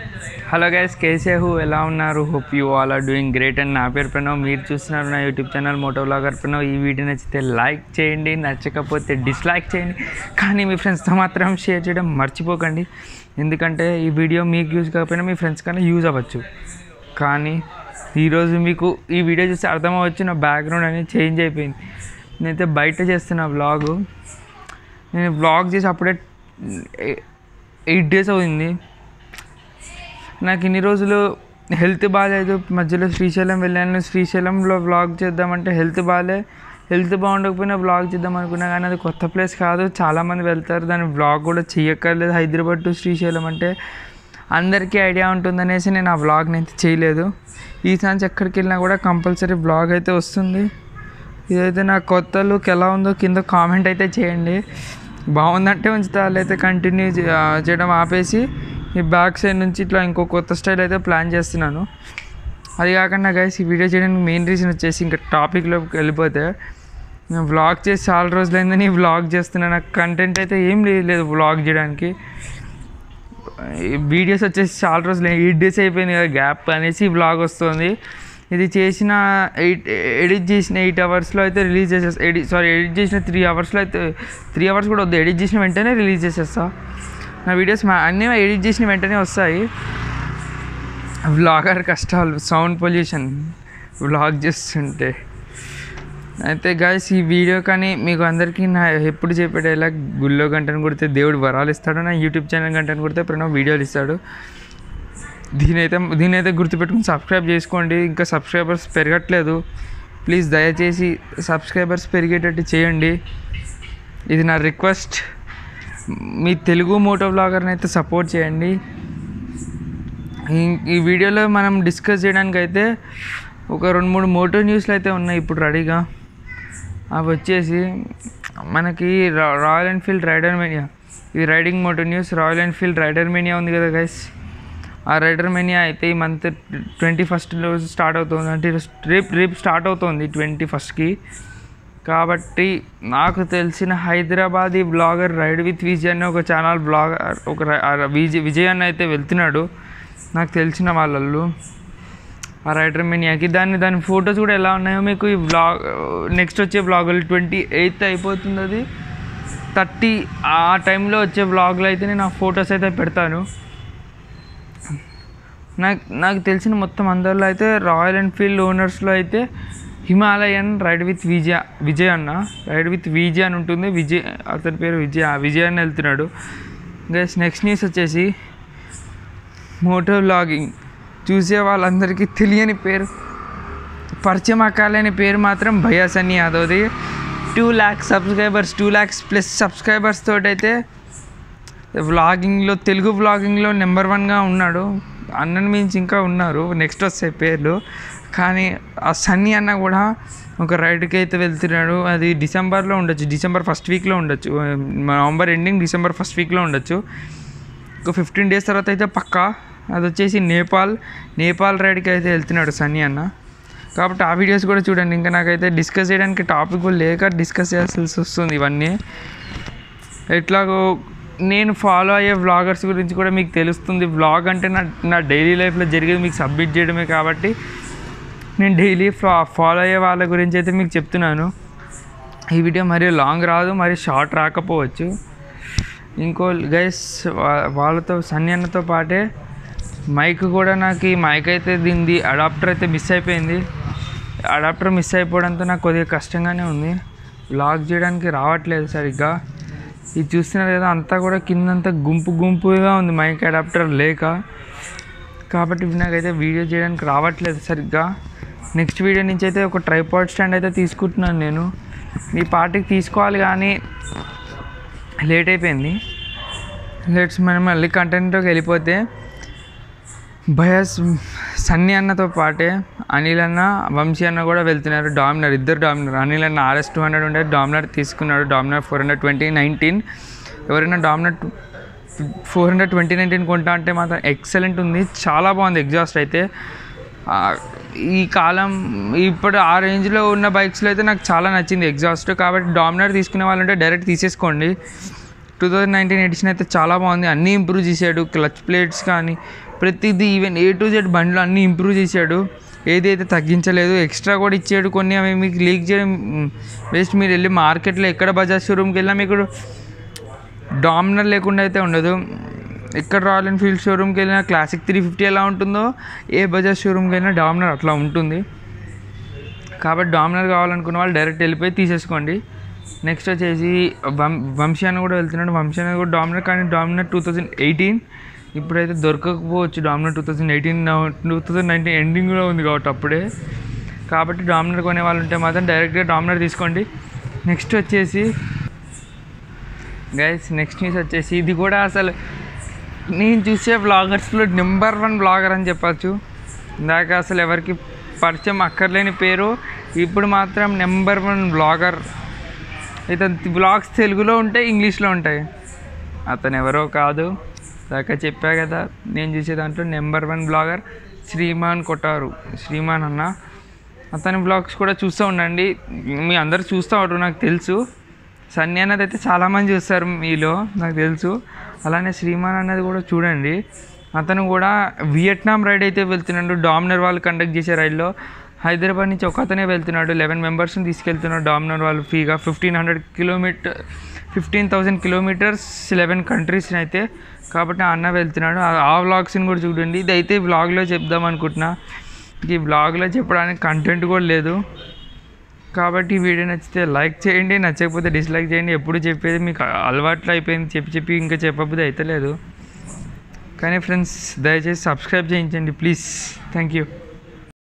hello guys కేసే హూ ఎలా ఉన్నారు hope you all are doing great and నా పేరు ప్రణవ్ మీరు చూస్తున్నారు నా YouTube channel moto blogger Pranav ఈ వీడియో నచ్చితే లైక్ చేయండి నచ్చకపోతే డిస్లైక్ చేయండి కానీ మీ ఫ్రెండ్స్తో మాత్రం షేర్ చేయడం మర్చిపోకండి ఎందుకంటే ఈ వీడియో మీకు యూజ్ కాకపోయినా మీ ఫ్రెండ్స్ కన్నా యూజ్ అవ్వచ్చు కానీ ఈరోజు మీకు ఈ వీడియో చూస్తే అర్థమవచ్చు నా బ్యాక్గ్రౌండ్ అనేది చేంజ్ అయిపోయింది నేనైతే బయట చేస్తున్న వ్లాగు నేను వ్లాగ్ చేసి అప్పుడే ఎయిట్ డేస్ అవుతుంది నాకు ఇన్ని రోజులు హెల్త్ బాగాలేదు మధ్యలో శ్రీశైలం వెళ్ళాను శ్రీశైలంలో వ్లాగ్ చేద్దామంటే హెల్త్ బాగాలే హెల్త్ బాగుండకపోయినా వ్లాగ్ చేద్దాం అనుకున్నా కానీ అది కొత్త ప్లేస్ కాదు చాలామంది వెళ్తారు దాని వ్లాగ్ కూడా చెయ్యక్కర్లేదు హైదరాబాద్ టు శ్రీశైలం అంటే అందరికీ ఐడియా ఉంటుందనేసి నేను ఆ వ్లాగ్ని అయితే చేయలేదు ఈసారి ఎక్కడికి వెళ్ళినా కూడా కంపల్సరీ వ్లాగ్ అయితే వస్తుంది ఇదైతే నా కొత్త లుక్ ఎలా ఉందో కింద కామెంట్ అయితే చేయండి బాగుందంటే ఉంచుతా అయితే కంటిన్యూ చేయడం ఆపేసి ఈ బ్యాక్ సైడ్ నుంచి ఇట్లా ఇంకో కొత్త స్టైల్ అయితే ప్లాన్ చేస్తున్నాను అది కాకుండా గైస్ ఈ వీడియో చేయడానికి మెయిన్ రీజన్ వచ్చేసి ఇంకా టాపిక్లోకి వెళ్ళిపోతే నేను వ్లాగ్ చేసి చాలా రోజులైందని వ్లాగ్ చేస్తున్నాను నాకు కంటెంట్ అయితే ఏం లేదు వ్లాగ్ చేయడానికి వీడియోస్ వచ్చేసి చాలా రోజులు ఎయిట్ డేస్ అయిపోయింది కదా గ్యాప్ అనేసి వ్లాగ్ వస్తుంది ఇది చేసిన ఎయిట్ ఎడిట్ చేసిన ఎయిట్ అవర్స్లో అయితే రిలీజ్ చేసేస్తా ఎడిట్ సారీ ఎడిట్ చేసిన త్రీ అవర్స్లో అయితే త్రీ అవర్స్ కూడా వద్దు ఎడిట్ చేసిన వెంటనే రిలీజ్ చేసేస్తా నా వీడియోస్ మా అన్నీ ఎడిట్ చేసిన వెంటనే వస్తాయి వ్లాగర్ కష్టాలు సౌండ్ పొల్యూషన్ వ్లాగ్ చేస్తుంటే అయితే గాయస్ ఈ వీడియో కానీ మీకు అందరికీ నా ఎప్పుడు చెప్పే డైలాగ్ గుళ్ళో గంటను కొడితే దేవుడు వరాలు ఇస్తాడు నా యూట్యూబ్ ఛానల్ గంటను కొడితే ప్రణవ్ వీడియోలు ఇస్తాడు దీనైతే దీనైతే గుర్తుపెట్టుకుని సబ్స్క్రైబ్ చేసుకోండి ఇంకా సబ్స్క్రైబర్స్ పెరగట్లేదు ప్లీజ్ దయచేసి సబ్స్క్రైబర్స్ పెరిగేటట్టు చేయండి ఇది నా రిక్వెస్ట్ మీ తెలుగు మోటో బ్లాగర్ని అయితే సపోర్ట్ చేయండి ఈ- ఈ వీడియోలో మనం డిస్కస్ చేయడానికి అయితే ఒక రెండు మూడు మోటో న్యూస్లు అయితే ఉన్నాయి ఇప్పుడు రెడీగా అవి వచ్చేసి మనకి రా- రాయల్ ఎన్ఫీల్డ్ రైడర్ మేనియా ఇది riding moto news Royal Enfield rider mania ఉంది కదా గైస్ ఆ రైడర్ మేనియా అయితే ఈ మంత్ ట్వంటీ ఫస్ట్లో స్టార్ట్ అవుతుంది అంటే రేపు రేపు స్టార్ట్ అవుతుంది ట్వంటీ ఫస్ట్కి కాబట్టి నాకు తెలిసిన Hyderabadi blogger ride with Vijay అనే ఒక ఛానల్ బ్లాగర్ ఒక రై- ఆ విజయ్ విజయ్ అన్న అయితే వెళ్తున్నాడు నాకు తెలిసిన వాళ్ళల్లో ఆ రైడర్ మినియాకి దాన్ని దాని ఫొటోస్ కూడా ఎలా ఉన్నాయో మీకు ఈ బ్లాగ్ నెక్స్ట్ వచ్చే బ్లాగులు ట్వంటీ ఎయిత్ అయిపోతుంది అది థర్టీ ఆ టైంలో వచ్చే బ్లాగ్లో అయితే నేను ఆ ఫొటోస్ అయితే పెడతాను నాకు నాకు తెలిసిన మొత్తం అందరిలో అయితే రాయల్ ఎన్ఫీల్డ్ ఓనర్స్లో అయితే Himalayan ride with Vijaya Vijay అన్న రైడ్ విత్ విజయ్ అని ఉంటుంది విజయ్ అతని పేరు విజయ్ ఆ విజయ్ అని వెళ్తున్నాడు గైస్ నెక్స్ట్ న్యూస్ వచ్చేసి మోటో వ్లాగింగ్ చూసే వాళ్ళందరికీ తెలియని పేరు పరిచయం అక్కాలేని పేరు మాత్రం భయా సన్నీ యాదవ్ది two lakhs subscribers two lakhs plus subscribers తోటైతే వ్లాగింగ్లో తెలుగు వ్లాగింగ్లో నెంబర్ వన్గా ఉన్నాడు అన్నని మించి ఇంకా ఉన్నారు నెక్స్ట్ వస్తాయి పేర్లు కానీ ఆ సన్నీ అన్న కూడా ఒక రైడ్కి అయితే వెళ్తున్నాడు అది డిసెంబర్లో ఉండొచ్చు డిసెంబర్ ఫస్ట్ వీక్లో ఉండొచ్చు నవంబర్ ఎండింగ్ డిసెంబర్ ఫస్ట్ వీక్లో ఉండొచ్చు ఒక ఫిఫ్టీన్ డేస్ తర్వాత అయితే పక్కా అది వచ్చేసి నేపాల్ నేపాల్ రైడ్కి అయితే వెళ్తున్నాడు సన్నీ అన్న కాబట్టి ఆ వీడియోస్ కూడా చూడండి ఇంకా నాకైతే డిస్కస్ చేయడానికి టాపిక్ కూడా లేక డిస్కస్ చేయాల్సి వస్తుంది ఇవన్నీ ఎట్లాగో నేను ఫాలో అయ్యే వ్లాగర్స్ గురించి కూడా మీకు తెలుస్తుంది వ్లాగ్ అంటే నా నా డైలీ లైఫ్లో జరిగేది మీకు సబ్మిట్ చేయడమే కాబట్టి నేను డైలీ ఫాలో అయ్యే వాళ్ళ గురించి అయితే మీకు చెప్తున్నాను ఈ వీడియో మరీ లాంగ్ రాదు మరి షార్ట్ రాకపోవచ్చు ఇంకో గైస్ వాళ్ళతో సన్నీ అన్నతో పాటే మైక్ కూడా నాకు ఈ మైక్ అయితే దీనిది అడాప్టర్ అయితే మిస్ అయిపోయింది అడాప్టర్ మిస్ అయిపోవడంతో నాకు కొద్దిగా కష్టంగానే ఉంది బ్లాగ్ చేయడానికి రావట్లేదు సరిగ్గా ఇది చూస్తున్నారు కదా అంతా కూడా కిందంతా గుంపు గుంపుగా ఉంది మైక్ అడాప్టర్ లేక కాబట్టి ఇవి నాకైతే వీడియో చేయడానికి రావట్లేదు సరిగ్గా నెక్స్ట్ వీడియో నుంచి అయితే ఒక ట్రైపాడ్ స్టాండ్ అయితే తీసుకుంటున్నాను నేను ఈ పార్టీకి తీసుకోవాలి కానీ లేట్ అయిపోయింది లెట్స్ మనం మళ్ళీ కంటెంట్లోకి వెళ్ళిపోతే భయస్ సన్నీ అన్నతో పాటే అనిల్ అన్న వంశీ అన్న కూడా వెళ్తున్నారు డామినర్ ఇద్దరు డామినర్ అనిల్ అన్న ఆర్ఎస్ టూ హండ్రెడ్ ఉండే డామినర్ తీసుకున్నాడు Dominar four hundred twenty nineteen ఎవరైనా Dominar four hundred twenty nineteen కొంటా అంటే మాత్రం ఎక్సలెంట్ ఉంది చాలా బాగుంది ఎగ్జాస్ట్ అయితే ఆ, ఈ కాలం ఇప్పుడు ఆ రేంజ్లో ఉన్న బైక్స్లో అయితే నాకు చాలా నచ్చింది ఎగ్జాస్ట్ కాబట్టి డామినర్ తీసుకునే వాళ్ళంటే డైరెక్ట్ తీసేసుకోండి టూ థౌజండ్ నైన్టీన్ ఎడిషన్ అయితే చాలా బాగుంది అన్నీ ఇంప్రూవ్ చేశాడు క్లచ్ ప్లేట్స్ కానీ ప్రతిదీ ఈవెన్ ఏ టు జెడ్ బండ్లు అన్నీ ఇంప్రూవ్ చేశాడు ఏది అయితే తగ్గించలేదు ఎక్స్ట్రా కూడా ఇచ్చాడు కొన్ని అవి మీకు లీక్ చేయడం వేస్ట్ మీరు వెళ్ళి మార్కెట్లో ఎక్కడ బజాజ్ షోరూమ్కి వెళ్ళినా మీకు డామినర్ లేకుండా అయితే ఉండదు ఎక్కడ రాయల్ ఎన్ఫీల్డ్ షోరూమ్కి వెళ్ళినా క్లాసిక్ త్రీ ఫిఫ్టీ ఎలా ఉంటుందో ఏ బజాజ్ షోరూమ్కి వెళ్ళినా డామినర్ అట్లా ఉంటుంది కాబట్టి డామినర్ కావాలనుకున్న వాళ్ళు డైరెక్ట్ వెళ్ళిపోయి తీసేసుకోండి నెక్స్ట్ వచ్చేసి వం వంశీ అని కూడా వెళ్తున్నాడు వంశీ అని కూడా డామినర్ కానీ డామినర్ టూ థౌజండ్ ఎయిటీన్ ఇప్పుడైతే దొరకకపోవచ్చు Dominar two thousand eighteen two thousand nineteen ఎండింగ్లో ఉంది కాబట్టి అప్పుడే కాబట్టి డామినర్ కొనే వాళ్ళు ఉంటే మాత్రం డైరెక్ట్గా డామినర్ తీసుకోండి నెక్స్ట్ వచ్చేసి గైస్ నెక్స్ట్ న్యూస్ వచ్చేసి ఇది కూడా అసలు నేను చూసే బ్లాగర్స్లో నెంబర్ వన్ బ్లాగర్ అని చెప్పచ్చు ఇందాక అసలు ఎవరికి పరిచయం అక్కర్లేని పేరు ఇప్పుడు మాత్రం నెంబర్ వన్ బ్లాగర్ ఇతని బ్లాగ్స్ తెలుగులో ఉంటాయి ఇంగ్లీష్లో ఉంటాయి అతను ఎవరో కాదు దాకా చెప్పా కదా నేను చూసే దాంట్లో నెంబర్ వన్ బ్లాగర్ శ్రీమాన్ కొట్టారు శ్రీమాన్ అన్న అతని బ్లాగ్స్ కూడా చూస్తూ ఉండండి మీ అందరు చూస్తూ ఉంటారు నాకు తెలుసు సన్నీ అన్నది అయితే చాలామంది చూస్తారు మీలో నాకు తెలుసు అలానే శ్రీమాన్ అన్నది కూడా చూడండి అతను కూడా వియట్నాం రైడ్ అయితే వెళ్తున్నాడు డామినర్ వాళ్ళు కండక్ట్ చేసే రైడ్లో హైదరాబాద్ నుంచి ఒక అతనే వెళ్తున్నాడు లెవెన్ మెంబర్స్ని తీసుకెళ్తున్నాడు డామినర్ వాళ్ళు ఫ్రీగా fifteen hundred kilometer fifteen thousand kilometers eleven కంట్రీస్ని అయితే కాబట్టి ఆ అన్న వెళ్తున్నాడు ఆ- ఆ వ్లాగ్స్ని కూడా చూడండి ఇది అయితే వ్లాగ్లో చెప్దాం అనుకుంటున్నా ఈ వ్లాగ్లో చెప్పడానికి కంటెంట్ కూడా లేదు కాబట్టి ఈ వీడియో నచ్చితే లైక్ చేయండి నచ్చకపోతే డిస్లైక్ చేయండి ఎప్పుడు చెప్పేది మీకు అలవాట్లు అయిపోయింది చెప్పి చెప్పి ఇంకా చెప్పబుద్ధి అయితే లేదు కానీ ఫ్రెండ్స్ దయచేసి సబ్స్క్రైబ్ చేయించండి ప్లీజ్ థ్యాంక్ యూ